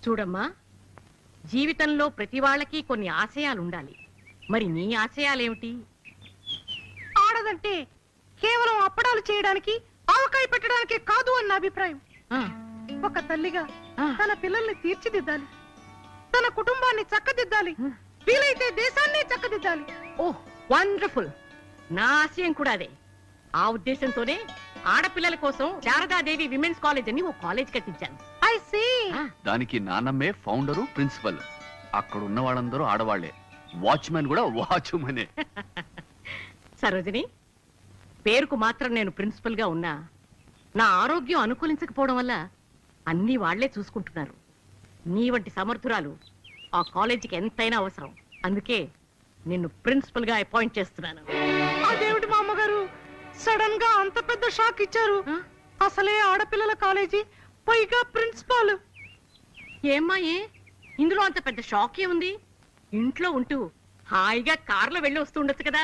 చూడమ్మా జీవితంలో ప్రతి వాళ్ళకి కొన్ని ఆశయాలు ఉండాలి మరి నీ ఆశయాలేమిటి ఆడదంటే కేవలం అప్పడాలు చేయడానికి ఆవకాయ పెట్టడానికి కాదు అన్న అభిప్రాయం ఆ, ఒక తల్లిగా ఆ. తన పిల్లల్ని తీర్చిదిద్దాలి తన కుటుంబాన్ని చక్కదిద్దాలి ఆ. వీలైతే దేశాన్ని చక్కదిద్దాలి ఓహ్ వండర్ఫుల్ నా ఆశయం కూడా అదే ఆ ఉద్దేశంతోనే ఆడపిల్లల కోసం శారదాదేవి విమెన్స్ కాలేజ్ అని ఓ కాలేజ్ కట్టించాను ఐ సీ ఆ, దానికి నాన్నమ్మే ఫౌండరు ప్రిన్సిపల్ అక్కడ ఉన్న వాళ్ళందరూ ఆడవాళ్లే వాచ్మెన్ కూడా వాచ్మనే సరోజిని పేరుకు మాత్రం నేను ప్రిన్సిపల్ గా ఉన్నా నా ఆరోగ్యం అనుకూలించకపోవడం వల్ల అన్ని వాళ్లే చూసుకుంటున్నారు నీ వంటి సమర్థురాలు ఆ కాలేజీకి ఎంతైనా అవసరం అందుకే నిన్ను ప్రిన్సిపల్ గా అపాయింట్ చేస్తున్నాను అదేమిటి మా అమ్మగారు సడన్ గా అంత పెద్ద షాక్ ఇచ్చారు ఆ? అసలే ఆడపిల్లల కాలేజీ పైగా ప్రిన్సిపాల్ ఏమ్మా ఏ ఇందులో అంత పెద్ద షాక్ ఏముంది ఇంట్లో ఉంటూ హాయిగా కార్లో వెళ్ళి వస్తూ ఉండొచ్చు కదా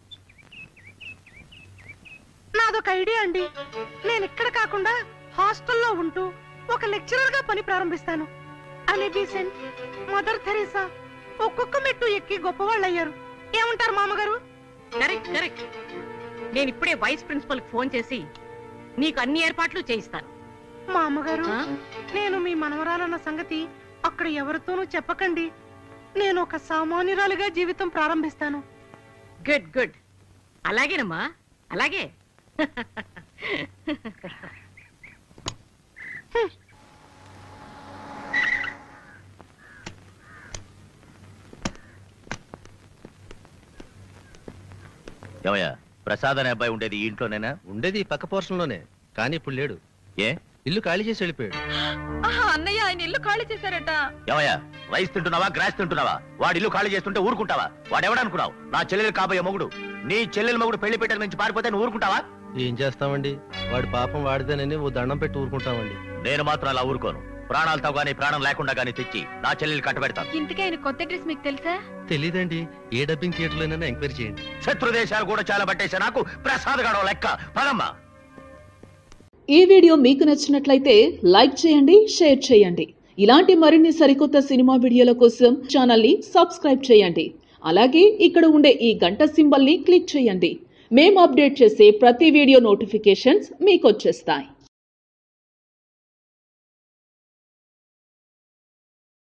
నాదొక ఐడియా అండి నేను ఇక్కడ కాకుండా హాస్టల్లో ఉంటూ ఒక లెక్చరర్ గా పని ప్రారంభిస్తాను అనే బీసెంట్ మదర్ థెరీసా ఒక్కొక్క మెట్టు ఎక్కి గొప్పవాళ్ళు అయ్యారు ఏమంటారు మామగారు కరెక్ట్ కరెక్ట్ నేను ఇప్పుడే వైస్ ప్రిన్సిపల్ ఫోన్ చేసి నీకు అన్ని ఏర్పాట్లు చేయిస్తాను మా అమ్మగారు ఆ? నేను మీ మనవరాలన్న సంగతి అక్కడ ఎవరితోనూ చెప్పకండి నేను ఒక సామాన్యురాలుగా జీవితం ప్రారంభిస్తాను గుడ్ గుడ్ అలాగేనమ్మా అలాగే ఏమయ్యా ప్రసాద్ అనే అబ్బాయి ఉండేది ఈ ఇంట్లోనేనా ఉండేది ఈ పక్క పోర్షన్ లోనే కానీ ఇప్పుడు లేడు ఏ ఇల్లు ఖాళీ చేసి వెళ్ళిపోయాడు అన్నయ్య ఆయన ఇల్లు ఖాళీ చేశారట ఏమయ్యా రైస్ తింటున్నావా గ్రాస్ తింటున్నావా వాడి ఇల్లు ఖాళీ చేస్తుంటే ఊరుకుంటావా వాడు ఎవడనుకున్నావు నా చెల్లెలు కాబోయే మొగుడు నీ చెల్లెలు మొగుడు పెళ్లి పెట్టడం నుంచి పారిపోతే నువ్వు ఊరుకుంటావా ఏం చేస్తామండి వాడి పాపం వాడిదేనని ఓ దండం పెట్టి ఊరుకుంటామండి నేను మాత్రం అలా ఊరుకోను ప్రాణాలతో గానీ ప్రాణం లేకుండా గానీ తెచ్చి నా చెల్లెలు కట్టబెడతాను ఇంతకీ ఆయన కొత్త డ్రెస్ మీకు తెలుసా తెలీదండి ఏ డబ్బింగ్ థియేటర్ లోనైనా ఎంక్వైరీ చేయండి శత్రు దేశాలు కూడా చాలా పట్టేసా నాకు ప్రసాద్ గడవ లెక్క పదమ్మా ఈ వీడియో మీకు నచ్చినట్లయితే లైక్ చేయండి షేర్ చేయండి ఇలాంటి మరిన్ని సరికొత్త సినిమా వీడియోల కోసం ఛానల్ని సబ్స్క్రైబ్ చేయండి అలాగే ఇక్కడ ఉండే ఈ గంట సింబల్ని క్లిక్ చేయండి మేము అప్డేట్ చేసే ప్రతి వీడియో నోటిఫికేషన్స్ మీకు వచ్చేస్తాయి